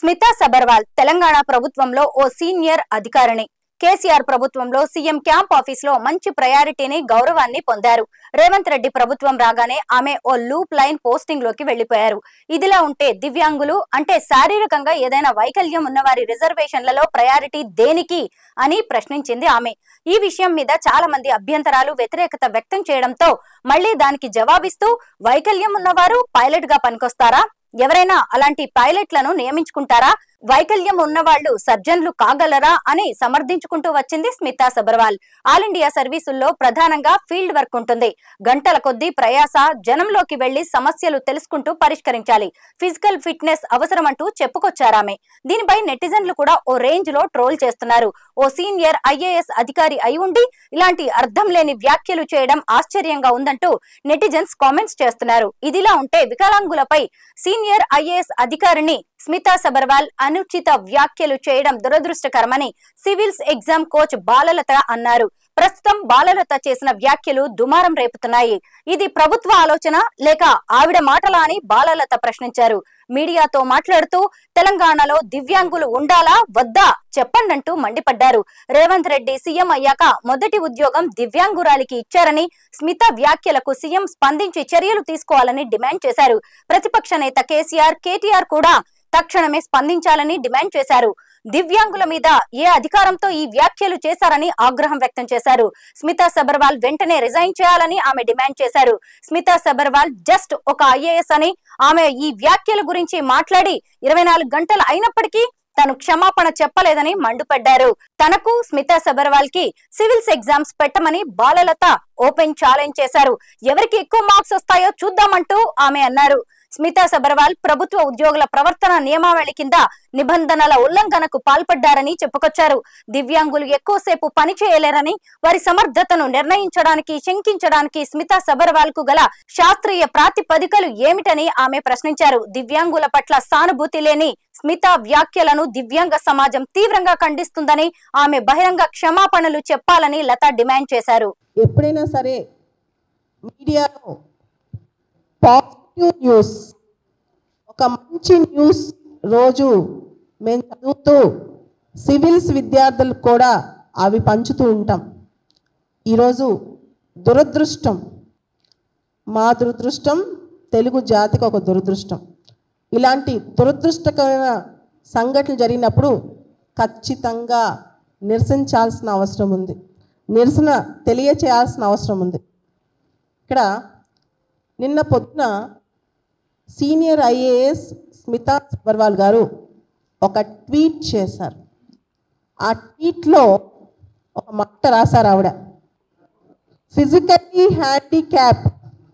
స్మితా సబర్వాల్ తెలంగాణ ప్రభుత్వంలో ఓ సీనియర్ అధికారిని కేసీఆర్ ప్రభుత్వంలో సీఎం క్యాంప్ ఆఫీస్ లో మంచి ప్రయారిటీని గౌరవాన్ని పొందారు రేవంత్ రెడ్డి ప్రభుత్వం రాగానే ఆమె ఓ లూప్ లైన్ పోస్టింగ్ లోకి వెళ్లిపోయారు ఇదిలా ఉంటే దివ్యాంగులు అంటే శారీరకంగా ఏదైనా వైకల్యం ఉన్న వారి రిజర్వేషన్లలో ప్రయారిటీ దేనికి అని ప్రశ్నించింది ఆమె ఈ విషయం మీద చాలా మంది అభ్యంతరాలు వ్యతిరేకత వ్యక్తం చేయడంతో మళ్లీ దానికి జవాబిస్తూ వైకల్యం ఉన్నవారు పైలట్ గా పనికొస్తారా ఎవరైనా అలాంటి పైలట్లను నియమించుకుంటారా వైకల్యం ఉన్నవాళ్లు సర్జన్లు కాగలరా అని సమర్థించుకుంటూ వచ్చింది స్మితా సబర్వాల్ ఆల్ ఇండియా సర్వీసుల్లో ప్రధానంగా ఫీల్డ్ వర్క్ ఉంటుంది గంటల కొద్దీ ప్రయాస జనంలోకి వెళ్లి సమస్యలు తెలుసుకుంటూ పరిష్కరించాలి ఫిజికల్ ఫిట్నెస్ అవసరమంటూ చెప్పుకొచ్చారామె దీనిపై నెటిజన్లు కూడా ఓ రేంజ్ లో ట్రోల్ చేస్తున్నారు ఓ సీనియర్ ఐఏఎస్ అధికారి అయి ఉండి ఇలాంటి అర్థం లేని వ్యాఖ్యలు చేయడం ఆశ్చర్యంగా ఉందంటూ నెటిజన్స్ కామెంట్స్ చేస్తున్నారు ఇదిలా ఉంటే వికలాంగులపై సీనియర్ ఐఏఎస్ అధికారిని స్మితా సబర్వాల్ అనుచిత వ్యాఖ్యలు చేయడం దురదృష్టకరమని సివిల్స్ ఎగ్జామ్ కోచ్ బాలలత అన్నారు ప్రస్తుతం బాలలత చేసిన వ్యాఖ్యలు దుమారం రేపుతున్నాయి ఇది ప్రభుత్వ ఆలోచన లేక ఆవిడ మాటలా అని బాలలత ప్రశ్నించారు మీడియాతో మాట్లాడుతూ తెలంగాణలో దివ్యాంగులు ఉండాలా వద్దా చెప్పండంటూ మండిపడ్డారు రేవంత్ రెడ్డి సీఎం అయ్యాక మొదటి ఉద్యోగం దివ్యాంగురాలికి ఇచ్చారని స్మిత వ్యాఖ్యలకు సీఎం స్పందించి చర్యలు తీసుకోవాలని డిమాండ్ చేశారు ప్రతిపక్ష నేత కేసీఆర్ కేటీఆర్ కూడా తక్షణమే స్పందించాలని డిమాండ్ చేశారు దివ్యాంగుల మీద ఏ అధికారంతో ఈ వ్యాఖ్యలు చేశారని ఆగ్రహం వ్యక్తం చేశారు స్మితా సబర్వాల్ వెంటనే రిజైన్ చేయాలని ఆమె డిమాండ్ చేశారు స్మితా సబర్వాల్ జస్ట్ ఒక ఐఏఎస్ అని ఆమె ఈ వ్యాఖ్యల గురించి మాట్లాడి ఇరవై నాలుగు గంటలు అయినప్పటికీ తను క్షమాపణ చెప్పలేదని మండిపడ్డారు తనకు స్మితా సబర్వాల్ కి సివిల్స్ ఎగ్జామ్స్ పెట్టమని బాలలత ఓపెన్ ఛాలెంజ్ చేశారు ఎవరికి ఎక్కువ మార్క్స్ వస్తాయో చూద్దామంటూ ఆమె అన్నారు స్మితా సబర్వాల్ ప్రభుత్వ ఉద్యోగుల ప్రవర్తన నియమావళి కింద నిబంధనల ఉల్లంఘనకు పాల్పడ్డారని చెప్పుకొచ్చారు దివ్యాంగులు ఎక్కువసేపు పని చేయలేరని వారి సమర్థతను నిర్ణయించడానికి శంకించడానికి స్మితా సబర్వాల్ కు గల శాస్త్రీయ ప్రాతిపదికలు ఏమిటని ఆమె ప్రశ్నించారు దివ్యాంగుల పట్ల సానుభూతి లేని స్మిత వ్యాఖ్యలను దివ్యాంగ సమాజం తీవ్రంగా ఖండిస్తుందని ఆమె బహిరంగ క్షమాపణలు చెప్పాలని లత డిమాండ్ చేశారు ఎప్పుడైనా సరే మీడియాలో పాజిటివ్ న్యూస్ ఒక మంచి న్యూస్ రోజు మేము చదువుతూ సివిల్స్ విద్యార్థులకు కూడా అవి పంచుతూ ఉంటాం ఈరోజు దురదృష్టం మా దురదృష్టం తెలుగు జాతికి ఒక దురదృష్టం ఇలాంటి దురదృష్టకరమైన సంఘటనలు జరిగినప్పుడు ఖచ్చితంగా నిరసించాల్సిన అవసరం ఉంది నిరసన తెలియచేయాల్సిన అవసరం ఉంది ఇక్కడ నిన్న పొద్దున సీనియర్ ఐఏఎస్ స్మితా సబర్వాల్ గారు ఒక ట్వీట్ చేశారు ఆ ట్వీట్లో ఒక మాట రాశారు ఆవిడ ఫిజికల్లీ హ్యాండిక్యాప్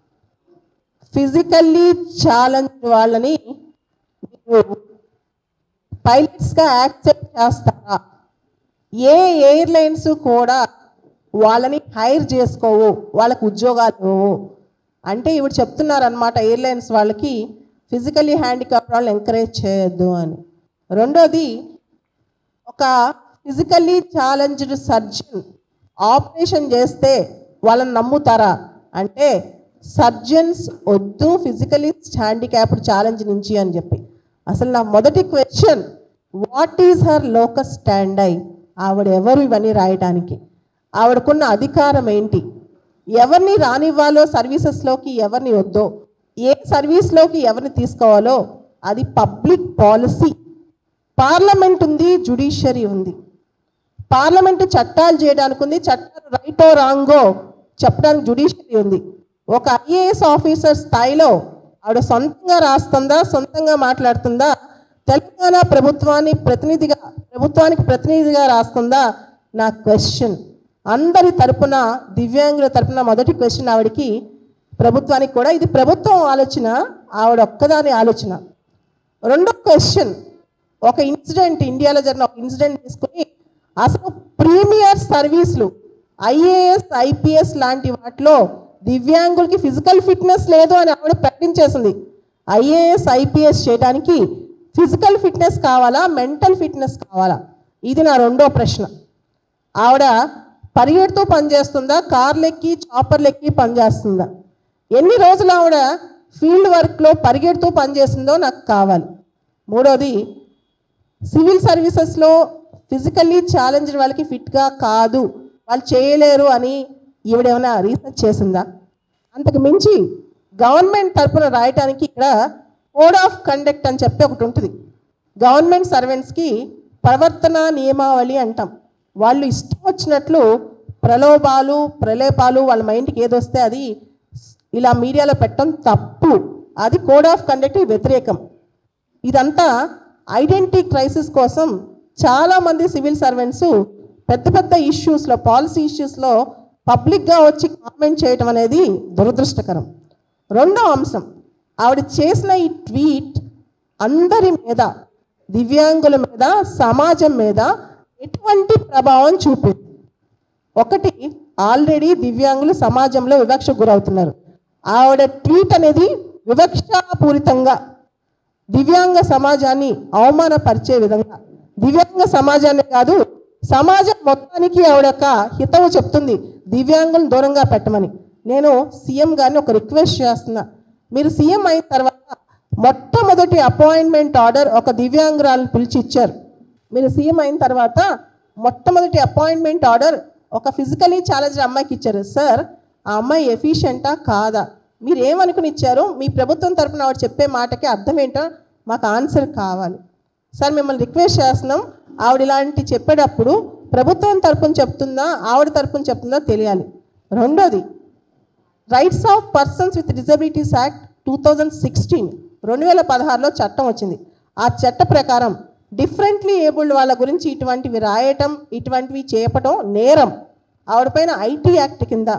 ఫిజికల్లీ ఛాలెంజ్ వాళ్ళని మీరు పైలట్స్గా యాక్సెప్ట్ చేస్తారా ఏ ఎయిర్లైన్స్ కూడా వాళ్ళని హైర్ చేసుకోవు వాళ్ళకు ఉద్యోగాలు ఇవ్వవు అంటే ఇవి చెప్తున్నారనమాట ఎయిర్లైన్స్ వాళ్ళకి ఫిజికల్లీ హ్యాండిక్యాప్ వాళ్ళని ఎంకరేజ్ చేయొద్దు అని రెండోది ఒక ఫిజికల్లీ ఛాలెంజ్డ్ సర్జన్ ఆపరేషన్ చేస్తే వాళ్ళని నమ్ముతారా అంటే సర్జన్స్ వద్దు ఫిజికలీ హ్యాండిక్యాప్డ్ ఛాలెంజ్ నుంచి అని చెప్పి అసలు నా మొదటి question what is her locus standi ఆవిడ ఎవరు ఇవన్నీ రాయడానికి ఆవిడకున్న అధికారం ఏంటి ఎవరిని రానివ్వాలో సర్వీసెస్లోకి ఎవరిని వద్దో ఏ సర్వీస్లోకి ఎవరిని తీసుకోవాలో అది పబ్లిక్ పాలసీ పార్లమెంట్ ఉంది జుడిషియరీ ఉంది పార్లమెంటు చట్టాలు చేయడానికి ఉంది చట్టాలు రైటో రాంగో చెప్పడానికి జుడిషియరీ ఉంది ఒక ఐఏఎస్ ఆఫీసర్ స్థాయిలో ఆవిడ సొంతంగా రాస్తుందా సొంతంగా మాట్లాడుతుందా తెలంగాణ ప్రభుత్వాన్ని ప్రతినిధిగా ప్రభుత్వానికి ప్రతినిధిగా రాస్తుందా నా క్వశ్చన్ అందరి తరపున దివ్యాంగుల తరపున మొదటి క్వశ్చన్ ఆవిడకి ప్రభుత్వానికి కూడా ఇది ప్రభుత్వం ఆలోచన ఆవిడ ఒక్కదాని ఆలోచన రెండో క్వశ్చన్ ఒక ఇన్సిడెంట్ ఇండియాలో జరిగిన ఒక ఇన్సిడెంట్ తీసుకుని అసలు ప్రీమియర్ సర్వీసులు ఐఏఎస్ ఐపీఎస్ లాంటి వాటిలో దివ్యాంగులకి ఫిజికల్ ఫిట్నెస్ లేదు అని ఆవిడ ప్రకటించేసింది ఐఏఎస్ ఐపీఎస్ చేయడానికి ఫిజికల్ ఫిట్నెస్ కావాలా మెంటల్ ఫిట్నెస్ కావాలా ఇది నా రెండో ప్రశ్న ఆవిడ పరిగెడుతూ పనిచేస్తుందా కార్లెక్కి చాపర్లెక్కి పనిచేస్తుందా ఎన్ని రోజులు ఆవిడ ఫీల్డ్ వర్క్లో పరిగెడుతూ పనిచేసిందో నాకు కావాలి మూడోది సివిల్ సర్వీసెస్లో ఫిజికల్లీ ఛాలెంజ్డ్ వాళ్ళకి ఫిట్గా కాదు వాళ్ళు చేయలేరు అని ఈవిడేమైనా రీసెర్చ్ చేసిందా అంతకు మించి గవర్నమెంట్ తరపున రాయటానికి ఇక్కడ కోడ్ ఆఫ్ కండక్ట్ అని చెప్పి ఒకటి ఉంటుంది గవర్నమెంట్ సర్వెంట్స్కి ప్రవర్తన నియమావళి అంటాం వాళ్ళు ఇష్టం వచ్చినట్లు ప్రలోభాలు ప్రలేపాలు వాళ్ళ మైండ్కి ఏదొస్తే అది ఇలా మీడియాలో పెట్టడం తప్పు అది కోడ్ ఆఫ్ కండక్ట్ వ్యతిరేకం ఇదంతా ఐడెంటిటీ క్రైసిస్ కోసం చాలామంది సివిల్ సర్వెంట్స్ పెద్ద పెద్ద ఇష్యూస్లో పాలసీ ఇష్యూస్లో పబ్లిక్గా వచ్చి కామెంట్ చేయటం అనేది దురదృష్టకరం రెండో అంశం ఆవిడ చేసిన ఈ ట్వీట్ అందరి మీద దివ్యాంగుల మీద సమాజం మీద ఎటువంటి ప్రభావం చూపింది ఒకటి ఆల్రెడీ దివ్యాంగులు సమాజంలో వివక్షకు గురవుతున్నారు ఆవిడ ట్వీట్ అనేది వివక్షాపూరితంగా దివ్యాంగ సమాజాన్ని అవమానపరిచే విధంగా దివ్యాంగ సమాజాన్ని కాదు సమాజం మొత్తానికి ఆవిడ యొక్క హితవు చెప్తుంది దివ్యాంగులను దూరంగా పెట్టమని నేను సీఎం గారిని ఒక రిక్వెస్ట్ చేస్తున్నా మీరు సీఎం అయిన తర్వాత మొట్టమొదటి అపాయింట్మెంట్ ఆర్డర్ ఒక దివ్యాంగురాలను పిలిచి ఇచ్చారు మీరు సీఎం అయిన తర్వాత మొట్టమొదటి అపాయింట్మెంట్ ఆర్డర్ ఒక ఫిజికలీ ఛాలెంజ్ అమ్మాయికి ఇచ్చారు సార్ ఆ అమ్మాయి ఎఫిషియెంటా కాదా మీరు ఏమనుకుని ఇచ్చారు మీ ప్రభుత్వం తరపున ఆవిడ చెప్పే మాటకి అర్థం ఏంటో మాకు ఆన్సర్ కావాలి సార్ మిమ్మల్ని రిక్వెస్ట్ చేస్తున్నాం ఆవిడ ఇలాంటి చెప్పేటప్పుడు ప్రభుత్వం తరపున చెప్తుందా ఆవిడ తరపున చెప్తుందా తెలియాలి రెండోది rights of persons with disabilities act two thousand sixteen రెండు వేల పదహారులో చట్టం వచ్చింది ఆ చట్ట ప్రకారం డిఫరెంట్లీ ఏబుల్డ్ వాళ్ళ గురించి ఇటువంటివి రాయటం ఇటువంటివి చేయటం నేరం ఆవిడపైన ఐటీ యాక్ట్ కింద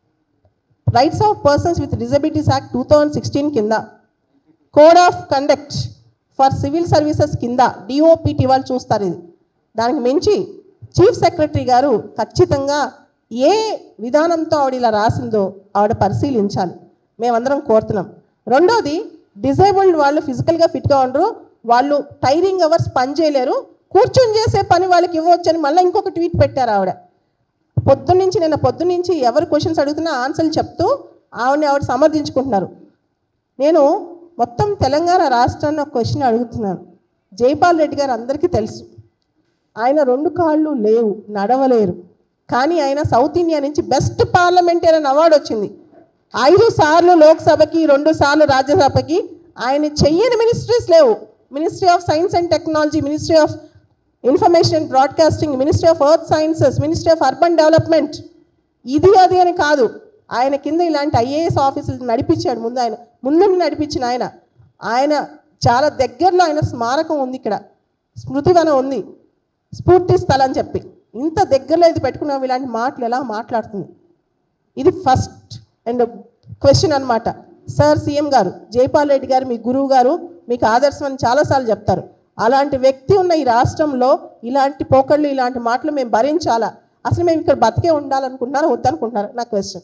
rights of persons with disabilities act two thousand sixteen కింద code of conduct for civil services కింద డిఓపిటి వాళ్ళు చూస్తారు ఇది దానికి మించి చీఫ్ సెక్రటరీ గారు ఖచ్చితంగా ఏ విధానంతో ఆవిడ ఇలా రాసిందో ఆవిడ పరిశీలించాలి మేమందరం కోరుతున్నాం రెండోది డిజేబుల్డ్ వాళ్ళు ఫిజికల్గా ఫిట్గా ఉండరు వాళ్ళు టైరింగ్ అవర్స్ పని చేయలేరు కూర్చొని చేసే పని వాళ్ళకి ఇవ్వచ్చని మళ్ళీ ఇంకొక ట్వీట్ పెట్టారు ఆవిడ పొద్దున్నుంచి నిన్న పొద్దున్నుంచి ఎవరు క్వశ్చన్స్ అడుగుతున్నా ఆన్సర్లు చెప్తూ ఆవిడని ఆవిడ సమర్థించుకుంటున్నారు నేను మొత్తం తెలంగాణ రాష్ట్రాన్ని ఒక క్వశ్చన్ అడుగుతున్నాను జైపాల్ రెడ్డి గారు అందరికీ తెలుసు ఆయన రెండు కాళ్ళు లేవు నడవలేరు కానీ ఆయన సౌత్ ఇండియా నుంచి బెస్ట్ పార్లమెంటేరియన్ అవార్డు వచ్చింది ఐదు సార్లు లోక్సభకి రెండు సార్లు రాజ్యసభకి ఆయన చెయ్యని మినిస్ట్రీస్ లేవు ministry of science and technology ministry of information and broadcasting ministry of earth sciences ministry of urban development ఇది అది అని కాదు ఆయన కింద ఇలాంటి ఐఏఎస్ ఆఫీసులు నడిపించాడు ముందు ఆయన ముందుండి నడిపించిన ఆయన ఆయన చాలా దగ్గరలో ఆయన స్మారకం ఉంది ఇక్కడ స్మృతివనం ఉంది స్ఫూర్తి స్థలం అని చెప్పి ఇంత దగ్గరలో ఇది పెట్టుకున్నాం ఇలాంటి మాటలు ఎలా మాట్లాడుతుంది ఇది ఫస్ట్ అండ్ క్వశ్చన్ అన్నమాట సార్ సీఎం గారు జైపాల్ రెడ్డి గారు మీ గురువు గారు మీకు ఆదర్శం అని చాలాసార్లు చెప్తారు అలాంటి వ్యక్తి ఉన్న ఈ రాష్ట్రంలో ఇలాంటి పోకళ్ళు ఇలాంటి మాటలు మేము భరించాలా అసలు మేము ఇక్కడ బతికే ఉండాలనుకుంటున్నారా వద్దనుకుంటున్నారా నా క్వశ్చన్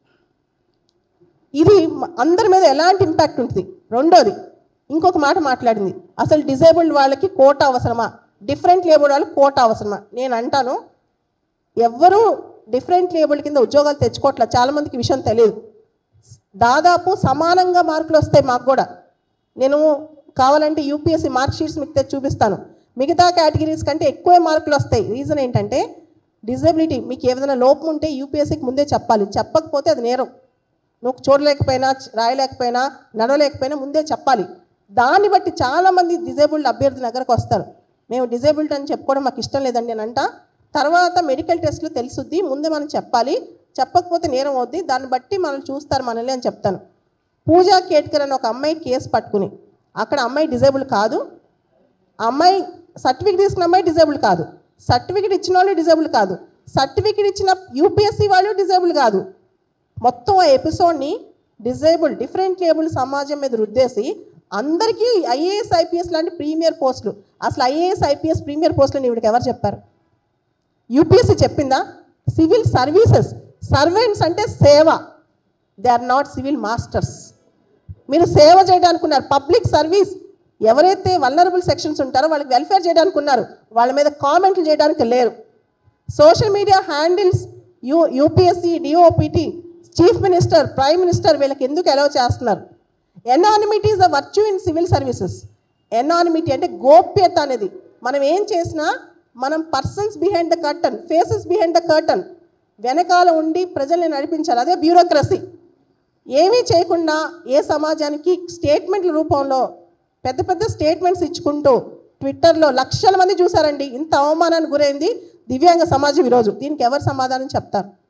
ఇది మ- అందరి మీద ఎలాంటి ఇంపాక్ట్ ఉంటుంది రెండోది ఇంకొక మాట మాట్లాడింది అసలు డిజేబుల్డ్ వాళ్ళకి కోట అవసరమా డిఫరెంట్ లేబుల్డ్ వాళ్ళకి కోట అవసరమా నేను అంటాను ఎవ్వరూ డిఫరెంట్ లేబుల్ కింద ఉద్యోగాలు తెచ్చుకోవట్లేదు చాలామందికి ఈ విషయం తెలియదు దాదాపు సమానంగా మార్కులు వస్తాయి మాకు కూడా నేను కావాలంటే యూపీఎస్సీ మార్క్ షీట్స్ మీకు తెచ్చి చూపిస్తాను మిగతా కేటగిరీస్ కంటే ఎక్కువే మార్కులు వస్తాయి రీజన్ ఏంటంటే డిజబిలిటీ మీకు ఏదైనా లోపం ఉంటే యూపీఎస్సీకి ముందే చెప్పాలి చెప్పకపోతే అది నేరం నువ్వు చూడలేకపోయినా చ- రాయలేకపోయినా నడవలేకపోయినా ముందే చెప్పాలి దాన్ని బట్టి చాలామంది డిజేబుల్డ్ అభ్యర్థి దగ్గరకు వస్తారు మేము డిజేబుల్డ్ అని చెప్పుకోవడం మాకు ఇష్టం లేదండి అని అంట తర్వాత మెడికల్ టెస్ట్లు తెలుసుద్ది ముందే మనం చెప్పాలి చెప్పకపోతే నేరం అవుద్ది దాన్ని బట్టి మనం చూస్తారు మనల్ని అని చెప్తాను పూజా కేట్కర్ అని ఒక అమ్మాయి కేసు పట్టుకుని అక్కడ అమ్మాయి డిజేబుల్ కాదు ఆ అమ్మాయి సర్టిఫికేట్ తీసుకున్న అమ్మాయి డిజేబుల్ కాదు సర్టిఫికేట్ ఇచ్చిన వాళ్ళు డిజేబుల్ కాదు సర్టిఫికేట్ ఇచ్చిన యూపీఎస్సీ వాళ్ళు డిజేబుల్ కాదు మొత్తం ఆ ఎపిసోడ్ని డిజేబుల్ డిఫరెంట్ లేబుల్ సమాజం మీద రుద్దేసి అందరికీ ఐఏఎస్ ఐపీఎస్ లాంటి ప్రీమియర్ పోస్టులు అసలు ఐఏఎస్ ఐపీఎస్ ప్రీమియర్ పోస్టులు ఇవిడికి ఎవరు చెప్పారు యూపీఎస్సీ చెప్పిందా సివిల్ సర్వీసెస్ సర్వెంట్స్ అంటే సేవ they are not civil masters మీరు సేవ చేయడానికి ఉన్నారు పబ్లిక్ సర్వీస్ ఎవరైతే వల్నరబుల్ సెక్షన్స్ ఉంటారో వాళ్ళకి వెల్ఫేర్ చేయడానికి ఉన్నారు వాళ్ళ మీద కామెంట్లు చేయడానికి లేరు social media handles you UPSC DOPT chief minister prime minister వీళ్ళకి ఎందుకు అలౌ చేస్తున్నారు anonymity is a virtue in civil services anonymity అంటే గోప్యత అనేది మనం ఏం చేసినా మనం persons behind the curtain faces behind the curtain వెనకాల ఉండి ప్రజల్ని నడిపించాలి అదే బ్యూరోక్రసీ ఏమీ చేయకుండా ఏ సమాజానికి స్టేట్మెంట్ల రూపంలో పెద్ద పెద్ద స్టేట్మెంట్స్ ఇచ్చుకుంటూ ట్విట్టర్లో లక్షల మంది చూసారండి ఇంత అవమానానికి గురైంది దివ్యాంగ సమాజం ఈరోజు దీనికి ఎవరు సమాధానం చెప్తారు